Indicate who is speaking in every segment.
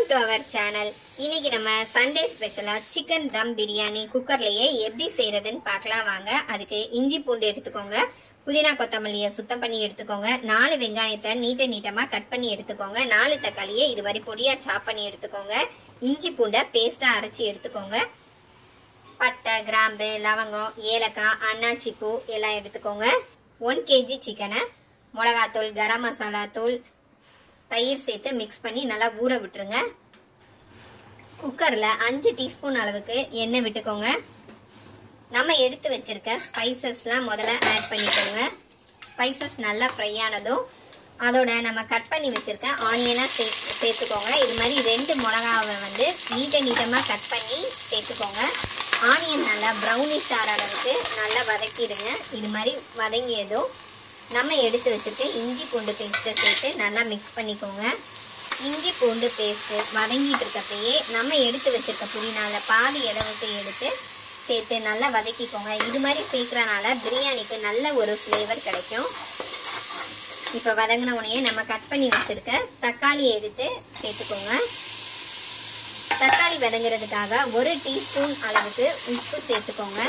Speaker 1: to our channel இன்னைக்கு நம்ம Sunday ஸ்பெஷலாக சிக்கன் தம் பிரியாணி குக்கர்லேயே எப்படி செய்கிறதுன்னு பார்க்கலாம் வாங்க அதுக்கு இஞ்சி பூண்டு எடுத்துக்கோங்க புதினா கொத்தமல்லியை சுத்தம் பண்ணி எடுத்துக்கோங்க நாலு வெங்காயத்தை நீட்ட நீட்டமாக கட் பண்ணி எடுத்துக்கோங்க நாலு தக்காளியை இது மாதிரி பொடியாக சாப் பண்ணி எடுத்துக்கோங்க இஞ்சி பூண்டை பேஸ்ட்டாக அரைச்சி எடுத்துக்கோங்க பட்டை கிராம்பு லவங்கம் ஏலக்காய் அன்னாச்சி பூ எல்லாம் எடுத்துக்கோங்க ஒன் கேஜி சிக்கனை மிளகாத்தூள் கரம் மசாலா தூள் தயிர் சேர்த்து மிக்ஸ் பண்ணி நல்லா ஊற விட்டுருங்க குக்கரில் அஞ்சு டீஸ்பூன் அளவுக்கு எண்ணெய் விட்டுக்கோங்க நம்ம எடுத்து வச்சிருக்க ஸ்பைசஸ்லாம் முதல்ல ஆட் பண்ணிக்கோங்க ஸ்பைசஸ் நல்லா ஃப்ரை ஆனதும் அதோட நம்ம கட் பண்ணி வச்சிருக்க ஆனியனாக சே சேர்த்துக்கோங்க இது மாதிரி ரெண்டு மிளகாவை வந்து நீட்ட நீட்டமாக கட் பண்ணி சேர்த்துக்கோங்க ஆனியன் நல்லா ப்ரௌனிஷ் ஆகிற அளவுக்கு நல்லா வதக்கிடுங்க இது மாதிரி வதங்கியதும் நம்ம எடுத்து வச்சுட்டு இஞ்சி பூண்டு பேஸ்ட்டை சேர்த்து நல்லா மிக்ஸ் பண்ணிக்கோங்க இஞ்சி பூண்டு பேஸ்ட்டு வதங்கிட்டு இருக்கப்பயே நம்ம எடுத்து வச்சிருக்க புதினால பாதி அளவுக்கு எடுத்து சேர்த்து நல்லா வதக்கிக்கோங்க இது மாதிரி சேர்க்குறனால பிரியாணிக்கு நல்ல ஒரு ஃப்ளேவர் கிடைக்கும் இப்போ வதங்கின உடனே நம்ம கட் பண்ணி வச்சிருக்க தக்காளியை எடுத்து சேர்த்துக்கோங்க தக்காளி வதங்குறதுக்காக ஒரு டீஸ்பூன் அளவுக்கு உப்பு சேர்த்துக்கோங்க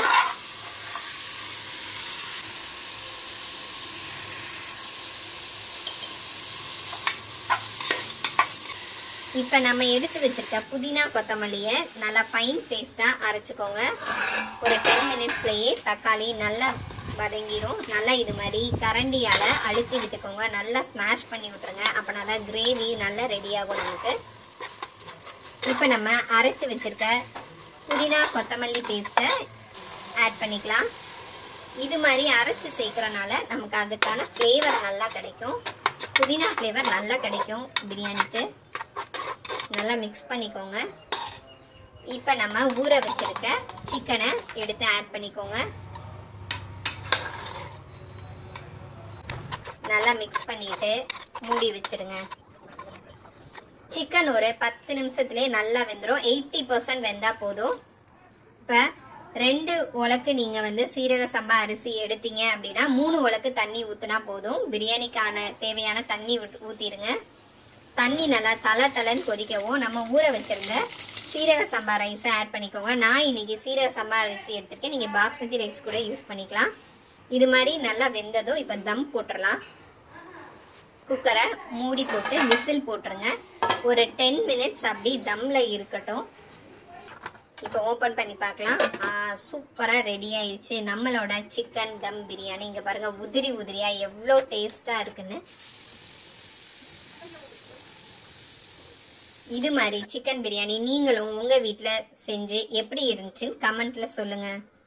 Speaker 1: இப்போ நம்ம எடுத்து வச்சிருக்க புதினா கொத்தமல்லியை நல்லா ஃபைன் பேஸ்ட்டாக அரைச்சிக்கோங்க ஒரு டென் மினிட்ஸ்லேயே தக்காளி நல்லா வதங்கிடும் நல்லா இது மாதிரி கரண்டியால் அழுத்தி விட்டுக்கோங்க நல்லா ஸ்மாஷ் பண்ணி விட்டுருங்க அப்போ நல்லா கிரேவி நல்லா ரெடி ஆகும் நமக்கு இப்போ நம்ம அரைச்சி வச்சிருக்க புதினா கொத்தமல்லி பேஸ்ட்டை ஆட் பண்ணிக்கலாம் இது மாதிரி அரைச்சி சேர்க்குறனால நமக்கு அதுக்கான ஃப்ளேவர் நல்லா கிடைக்கும் புதினா ஃப்ளேவர் நல்லா கிடைக்கும் பிரியாணிக்கு நல்லா மிக்ஸ் பண்ணிக்கோங்க இப்போ நம்ம ஊற வச்சிருக்க சிக்கனை எடுத்து ஆட் பண்ணிக்கோங்க நல்லா மிக்ஸ் பண்ணிட்டு மூடி வச்சிருங்க சிக்கன் ஒரு பத்து நிமிஷத்துலேயே நல்லா வெந்துடும் எயிட்டி பர்சன்ட் வெந்தால் போதும் இப்போ ரெண்டு உலக்கு நீங்கள் வந்து சீரக சம்பா அரிசி எடுத்தீங்க அப்படின்னா மூணு உலக்கு தண்ணி ஊற்றினா போதும் பிரியாணிக்கான தேவையான தண்ணி ஊற்றிடுங்க தண்ணி நல்லா தலை தலைன்னு கொதிக்கவும் நம்ம ஊற வச்சிருந்த சீரக சம்பா ரைஸை ஆட் பண்ணிக்கோங்க நான் இன்னைக்கு சீரக சம்பா அரிசி எடுத்திருக்கேன் நீங்கள் பாஸ்மதி ரைஸ் கூட யூஸ் பண்ணிக்கலாம் இது மாதிரி நல்லா வெந்ததும் இப்போ தம் போட்டுடலாம் குக்கரை மூடி போட்டு விசில் போட்டுருங்க ஒரு டென் மினிட்ஸ் அப்படி தம்மில் இருக்கட்டும் இப்போ ஓப்பன் பண்ணி பார்க்கலாம் சூப்பராக ரெடி ஆயிடுச்சு நம்மளோட சிக்கன் தம் பிரியாணி இங்கே பாருங்கள் உதிரி உதிரியாக எவ்வளோ டேஸ்ட்டாக இருக்குன்னு இது மாதிரி சிக்கன் பிரியாணி நீங்களும் உங்கள் வீட்டில் செஞ்சு எப்படி இருந்துச்சுன்னு கமெண்ட்டில் சொல்லுங்கள்